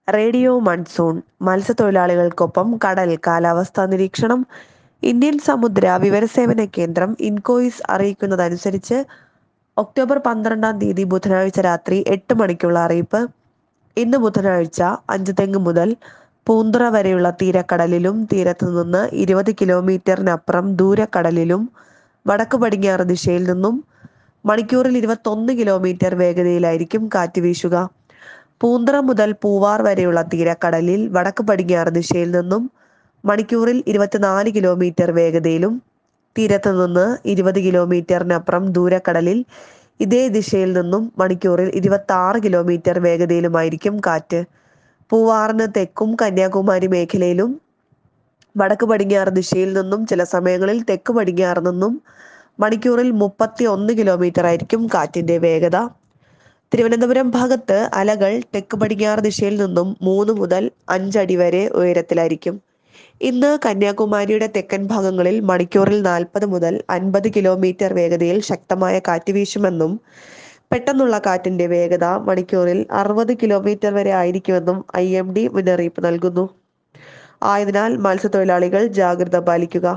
radio monsoon മത്സ്യത്തൊഴിലാളികൾക്കൊപ്പം കടൽ കാലാവസ്ഥാ നിരീക്ഷണം ഇന്ത്യൻ സമുദ്ര വിവരസേവന കേന്ദ്രം ഇൻകോയിസ് അറിയിക്കുന്നതനുസരിച്ച് ഒക്ടോബർ പന്ത്രണ്ടാം തീയതി ബുധനാഴ്ച രാത്രി എട്ട് മണിക്കുള്ള അറിയിപ്പ് ഇന്ന് ബുധനാഴ്ച അഞ്ച് തെങ്ങ് മുതൽ പൂന്തുറ വരെയുള്ള തീരക്കടലിലും തീരത്തു നിന്ന് ഇരുപത് കിലോമീറ്ററിനപ്പുറം ദൂരക്കടലിലും വടക്ക് പടിഞ്ഞാറ് ദിശയിൽ നിന്നും മണിക്കൂറിൽ ഇരുപത്തൊന്ന് കിലോമീറ്റർ വേഗതയിലായിരിക്കും കാറ്റ് വീശുക പൂന്തറ മുതൽ പൂവാർ വരെയുള്ള തീരക്കടലിൽ വടക്ക് പടിഞ്ഞാറ് ദിശയിൽ നിന്നും മണിക്കൂറിൽ ഇരുപത്തിനാല് കിലോമീറ്റർ വേഗതയിലും തീരത്ത് നിന്ന് ഇരുപത് കിലോമീറ്ററിനപ്പുറം ദൂരക്കടലിൽ ഇതേ ദിശയിൽ നിന്നും മണിക്കൂറിൽ ഇരുപത്തി ആറ് കിലോമീറ്റർ വേഗതയിലുമായിരിക്കും കാറ്റ് പൂവാറിന് തെക്കും കന്യാകുമാരി മേഖലയിലും വടക്ക് പടിഞ്ഞാറ് ദിശയിൽ നിന്നും ചില സമയങ്ങളിൽ തെക്ക് പടിഞ്ഞാറ് നിന്നും മണിക്കൂറിൽ മുപ്പത്തി ഒന്ന് കിലോമീറ്റർ ആയിരിക്കും കാറ്റിന്റെ വേഗത തിരുവനന്തപുരം ഭാഗത്ത് അലകൾ തെക്ക് പടിഞ്ഞാറ് ദിശയിൽ നിന്നും മൂന്ന് മുതൽ അഞ്ചടി വരെ ഉയരത്തിലായിരിക്കും ഇന്ന് കന്യാകുമാരിയുടെ തെക്കൻ ഭാഗങ്ങളിൽ മണിക്കൂറിൽ നാൽപ്പത് മുതൽ അൻപത് കിലോമീറ്റർ വേഗതയിൽ ശക്തമായ കാറ്റ് വീശുമെന്നും പെട്ടെന്നുള്ള കാറ്റിന്റെ വേഗത മണിക്കൂറിൽ അറുപത് കിലോമീറ്റർ വരെ ആയിരിക്കുമെന്നും ഐ എം ഡി മുന്നറിയിപ്പ് നൽകുന്നു ആയതിനാൽ മത്സ്യത്തൊഴിലാളികൾ ജാഗ്രത പാലിക്കുക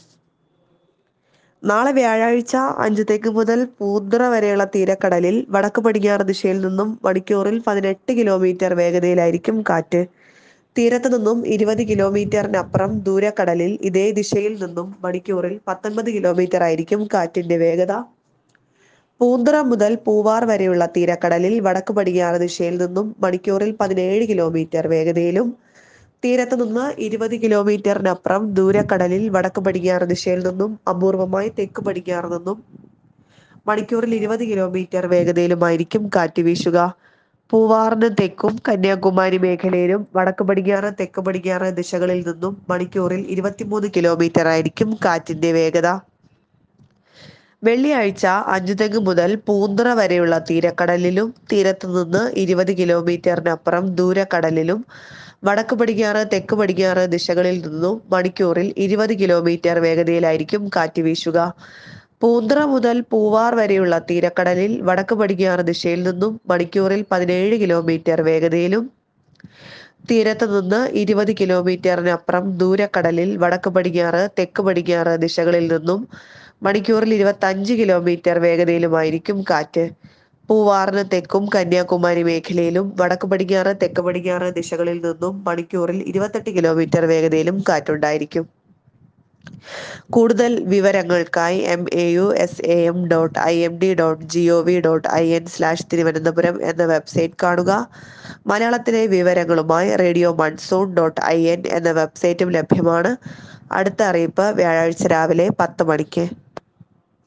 നാളെ വ്യാഴാഴ്ച അഞ്ച് തെക്ക് മുതൽ പൂന്തുറ വരെയുള്ള തീരക്കടലിൽ വടക്ക് പടിഞ്ഞാറ് ദിശയിൽ നിന്നും മണിക്കൂറിൽ പതിനെട്ട് കിലോമീറ്റർ വേഗതയിലായിരിക്കും കാറ്റ് തീരത്ത് നിന്നും ഇരുപത് കിലോമീറ്ററിനപ്പുറം ദൂരക്കടലിൽ ഇതേ ദിശയിൽ നിന്നും മണിക്കൂറിൽ പത്തൊൻപത് കിലോമീറ്റർ ആയിരിക്കും കാറ്റിന്റെ വേഗത പൂന്തുറ മുതൽ പൂവാർ വരെയുള്ള തീരക്കടലിൽ വടക്ക് പടിഞ്ഞാറ് ദിശയിൽ നിന്നും മണിക്കൂറിൽ പതിനേഴ് കിലോമീറ്റർ വേഗതയിലും തീരത്ത് നിന്ന് ഇരുപത് കിലോമീറ്ററിനപ്പുറം ദൂരക്കടലിൽ വടക്ക് പടിഞ്ഞാറ് ദിശയിൽ നിന്നും അപൂർവമായി തെക്ക് പടിഞ്ഞാറ് നിന്നും മണിക്കൂറിൽ ഇരുപത് കിലോമീറ്റർ വേഗതയിലുമായിരിക്കും കാറ്റ് വീശുക പൂവാറിന് തെക്കും കന്യാകുമാരി മേഖലയിലും വടക്ക് പടിഞ്ഞാറ് തെക്ക് പടിഞ്ഞാറ് ദിശകളിൽ നിന്നും മണിക്കൂറിൽ ഇരുപത്തിമൂന്ന് കിലോമീറ്റർ ആയിരിക്കും കാറ്റിന്റെ വേഗത വെള്ളിയാഴ്ച അഞ്ചുതെങ്ങ് മുതൽ പൂന്തുറ വരെയുള്ള തീരക്കടലിലും തീരത്ത് നിന്ന് ഇരുപത് കിലോമീറ്ററിനപ്പുറം ദൂരക്കടലിലും വടക്ക് പടിഞ്ഞാറ് തെക്ക് പടിഞ്ഞാറ് ദിശകളിൽ നിന്നും മണിക്കൂറിൽ ഇരുപത് കിലോമീറ്റർ വേഗതയിലായിരിക്കും കാറ്റ് വീശുക പൂന്തറ മുതൽ പൂവാർ വരെയുള്ള തീരക്കടലിൽ വടക്ക് പടിഞ്ഞാറ് ദിശയിൽ നിന്നും മണിക്കൂറിൽ പതിനേഴ് കിലോമീറ്റർ വേഗതയിലും തീരത്ത് നിന്ന് ഇരുപത് കിലോമീറ്ററിനപ്പുറം ദൂരക്കടലിൽ വടക്ക് പടിഞ്ഞാറ് തെക്ക് പടിഞ്ഞാറ് ദിശകളിൽ നിന്നും മണിക്കൂറിൽ ഇരുപത്തി അഞ്ച് കിലോമീറ്റർ വേഗതയിലുമായിരിക്കും കാറ്റ് പൂവാറിന് തെക്കും കന്യാകുമാരി മേഖലയിലും വടക്ക് പടിഞ്ഞാറ് തെക്ക് പടിഞ്ഞാറ് ദിശകളിൽ നിന്നും മണിക്കൂറിൽ ഇരുപത്തെട്ട് കിലോമീറ്റർ വേഗതയിലും കാറ്റുണ്ടായിരിക്കും കൂടുതൽ വിവരങ്ങൾക്കായി M A U S A M dot I M D dot G O V dot I N slash Thiruvananthapuram എന്ന വെബ്സൈറ്റ് കാണുക മലയാളത്തിലെ വിവരങ്ങളുമായി radio monsoon dot I N എന്ന വെബ്സൈറ്റും ലഭ്യമാണ് അടുത്ത അറിയിപ്പ് വ്യാഴാഴ്ച രാവിലെ പത്ത് മണിക്ക്